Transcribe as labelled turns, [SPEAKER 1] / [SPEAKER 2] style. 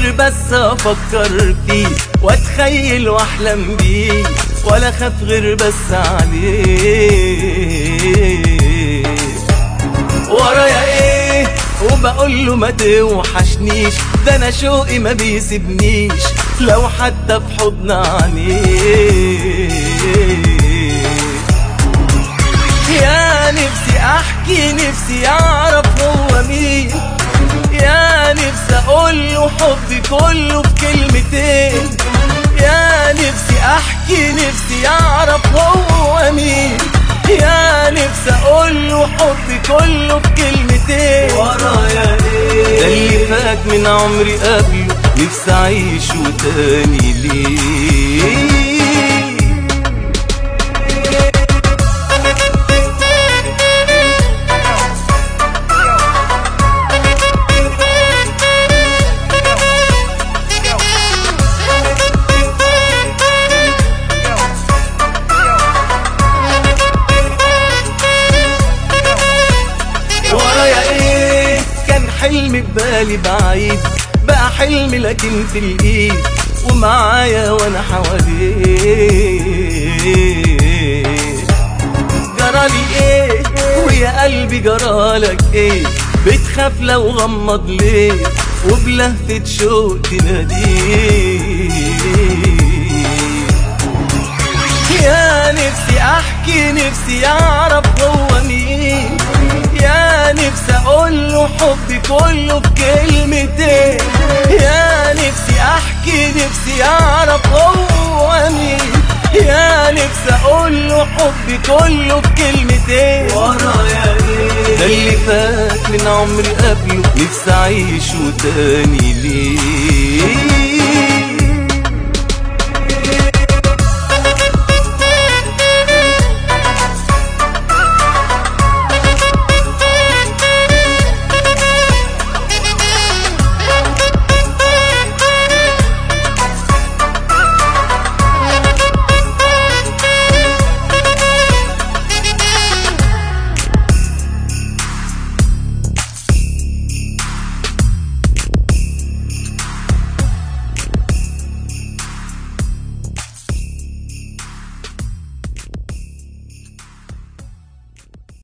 [SPEAKER 1] غير بس افكر فيه واتخيل واحلم بيه ولا خاف غير بس عليه ورايا ايه وبقول له ما توحشنيش ده انا شوقي ما بيسيبنيش لو حتى في حضن عينيه يا نفسي احكي نفسي اعرف هو مين يا نفسي اقول له حبي كله في كلمتين يا نفسي احكي نفسي اعرف هو مين يا نفسي اقول له حبي كله في كلمتين
[SPEAKER 2] ورايا ايه
[SPEAKER 1] ده اللي فات من عمري قبله نفسي اعيشه تاني ليه ورايا ايه كان حلمي ببالي بعيد بقى حلمي لكن في الايد ومعايا وانا حواليه جرالي ايه ويا قلبي جرالك ايه بتخاف لو غمض ليه وبلهفة شوق تناديه يا نفسي احكي نفسي اعرف هو مين يا نفسي اقول له حبي كله بكلمتين يا نفسي احكي نفسي اعرف هو مين يا نفسي اقول له حبي كله بكلمتين
[SPEAKER 2] ورايا ايه
[SPEAKER 1] ده اللي فات من عمري قبله نفسي اعيشه تاني ليه